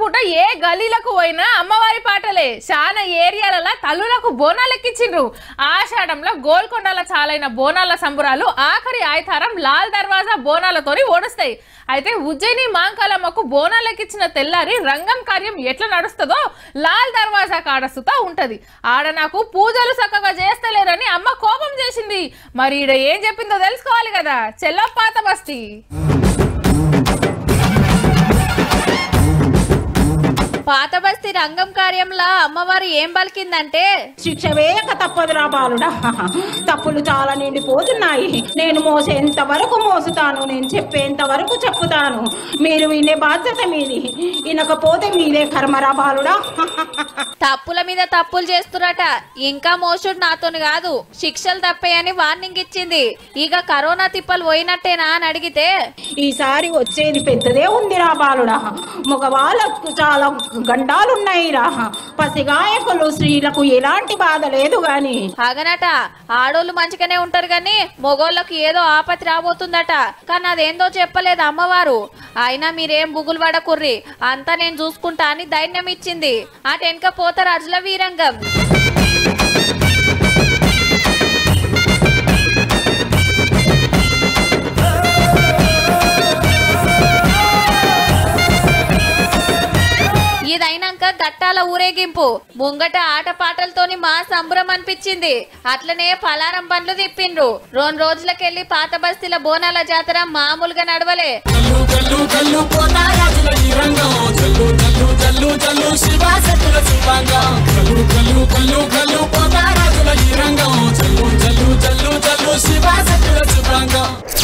పూట ఏ గలీలకు పోయినా అమ్మవారి పాటలే చాలా ఏరియాలలో తల్లులకు బోనాలు ఎక్కించిండ్రు ఆషాఢంలో గోల్కొండల చాలైన బోనాల సంబురాలు ఆఖరి ఆయితారం లాల్ దర్వాజా బోనాలతోని ఓడుస్తాయి అయితే ఉజ్జయిని మాంకాలమ్మకు బోనాలు ఎక్కించిన తెల్లారి రంగం కార్యం ఎట్లా నడుస్తుందో లాల్ దర్వాజా కాడస్తుతా ఉంటది ఆడ నాకు పూజలు చక్కగా చేస్తలేరని అమ్మ కోపం చేసింది మరి ఈడ ఏం చెప్పిందో తెలుసుకోవాలి కదా చెల్ల పాత బస్తీ పాత బస్తీ రంగం కార్యంలో అమ్మవారు ఏం పలికిందంటే శిక్ష వేయక తప్పదురా బాలుడా తప్పులు చాలా నిండిపోతున్నాయి నేను మోసేంత వరకు మోసుతాను నేను చెప్పేంత వరకు చెప్పుతాను మీరు వినే బాధ్యత మీది వినకపోతే మీదే కర్మరా బాలుడా తప్పుల మీద తప్పులు చేస్తురట ఇంకా మోసుడు నాతోని కాదు శిక్షలు తప్పాయని వార్నింగ్ ఇచ్చింది ఇక కరోనా తిప్పలు పోయినట్టేనా అని అడిగితే ఈసారి వచ్చేది పెద్దదే ఉందిరా బాలుడా మగవాళ్ళకు చాలా గండాలున్నాయిరా పసిగాయకులు స్త్రీలకు ఎలాంటి బాధ లేదు గాని అగనట ఆడోళ్ళు మంచిగానే ఉంటారు గాని మొగోళ్ళకి ఏదో ఆపత్తి రాబోతుందట కానీ అదేందో చెప్పలేదు అమ్మవారు అయినా మీరేం బుగులు పడకుర్రి అంతా నేను చూసుకుంటా అని ధైర్యం ఇచ్చింది అటు వెనక పోతారు అజల వీరంగం ఇదైనాక గట్టాల ఊరేగింపు ముంగట ఆటపాటలతోని మా సంబరం అనిపించింది అట్లనే పలారం బండ్లు తిప్పిండ్రు రెండు రోజులకెళ్లి పాత బస్తీల బోనాల జాతర మామూలుగా నడవలే కల్లు కల్లు కల్లు పోతారాజుల ఈ రంగం జల్లు జల్లు జల్లు జల్లు శివాసతుల శివాంగం కల్లు కల్లు కల్లు కల్లు పోతారాజుల ఈ రంగం జల్లు జల్లు జల్లు జల్లు శివాసతుల శివాంగం